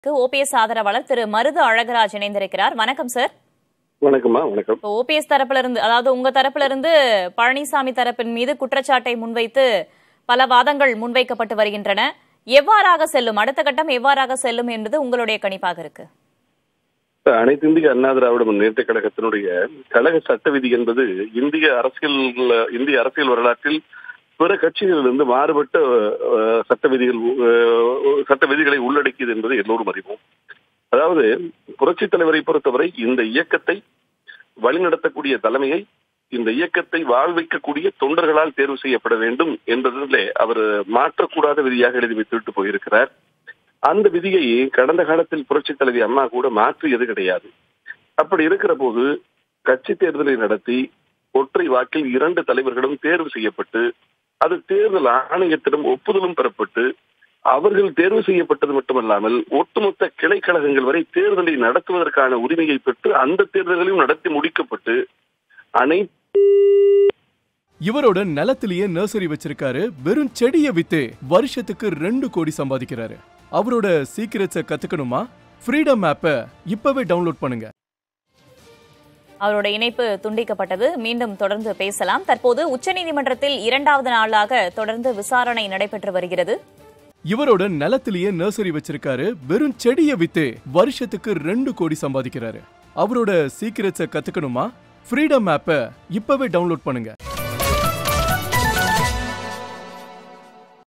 OPS ஆதரவாளர் திரு மருது அழகராஜ் இணைந்திருக்கிறார் வணக்கம் சார் வணக்கம்மா வணக்கம் இப்போ ஓபிஎஸ் தரப்புல இருந்து அதாவது உங்க தரப்புல இருந்து பழனிசாமி தரப்பின் மீது குற்றச்சாட்டை முன்வைத்து பல வாதங்கள் முன்வைக்கப்பட்டு வருகின்றன எவ்வாறாக செல்லும் அடுத்த கட்டம் எவ்வாறாக செல்லும் என்பது உங்களுடைய கணிப்பாக இருக்கு அனைத்து இந்திய அண்ணா திராவிட முன்னேற்ற கழகத்தினுடைய கழக சட்ட விதி என்பது இந்திய அரசியல் இந்திய அரசியல் வரலாற்றில் பிற கட்சிகளிலிருந்து மாறுபட்ட அஹ், சட்ட விதிகள் அஹ், சட்ட விதிகளை உள்ளடக்கியது என்பதை எல்லோரும் அறிவோம் அதாவது புரட்சித் தலைவரை பொறுத்தவரை இந்த இயக்கத்தை வழிநடத்தக்கூடிய தலைமையை இந்த இயக்கத்தை வாழ்விக்கக்கூடிய தொண்டர்களால் தேர்வு செய்யப்பட வேண்டும் என்பதிலே அவர் மாற்றக்கூடாத விதியாக எழுதி வைத்துவிட்டு போயிருக்கிறார் அந்த விதியை கடந்த காலத்தில் புரட்சித் தலைவி அம்மா கூட மாற்றியது கிடையாது அப்படி இருக்கிற போது கட்சி தேர்தலை நடத்தி ஒற்றை வாக்கில் இரண்டு தலைவர்களும் தேர்வு செய்யப்பட்டு அது தேர்தல் ஆணையத்திடம் ஒப்புதலும் பெறப்பட்டு அவர்கள் தேர்வு செய்யப்பட்டது மட்டுமல்லாமல் ஒட்டுமொத்த கிளை கழகங்கள் வரை தேர்தலை நடத்துவதற்கான உரிமையை பெற்று அந்த தேர்தல்களையும் நடத்தி முடிக்கப்பட்டு அனைத்து இவரோட நிலத்திலேயே நர்சரி வச்சிருக்காரு வெறும் செடியை வித்து வருஷத்துக்கு ரெண்டு கோடி சம்பாதிக்கிறாரு அவரோட சீக்கிரட்ஸை கத்துக்கணுமா ஃப்ரீடம் ஆப்பை இப்பவே டவுன்லோட் பண்ணுங்க அவரோட இணைப்பு துண்டிக்கப்பட்டது மீண்டும் தொடர்ந்து பேசலாம் தற்போது உச்சநீதிமன்றத்தில் இரண்டாவது நாளாக தொடர்ந்து விசாரணை நடைபெற்று வருகிறது இவரோட நிலத்திலேயே நர்சரி வச்சிருக்காரு வெறும் செடியை வித்து வருஷத்துக்கு ரெண்டு கோடி சம்பாதிக்கிறாரு அவரோட சீக்கிரட்ஸை கத்துக்கணுமா ஃப்ரீடம் ஆப்பை இப்பவே டவுன்லோட் பண்ணுங்க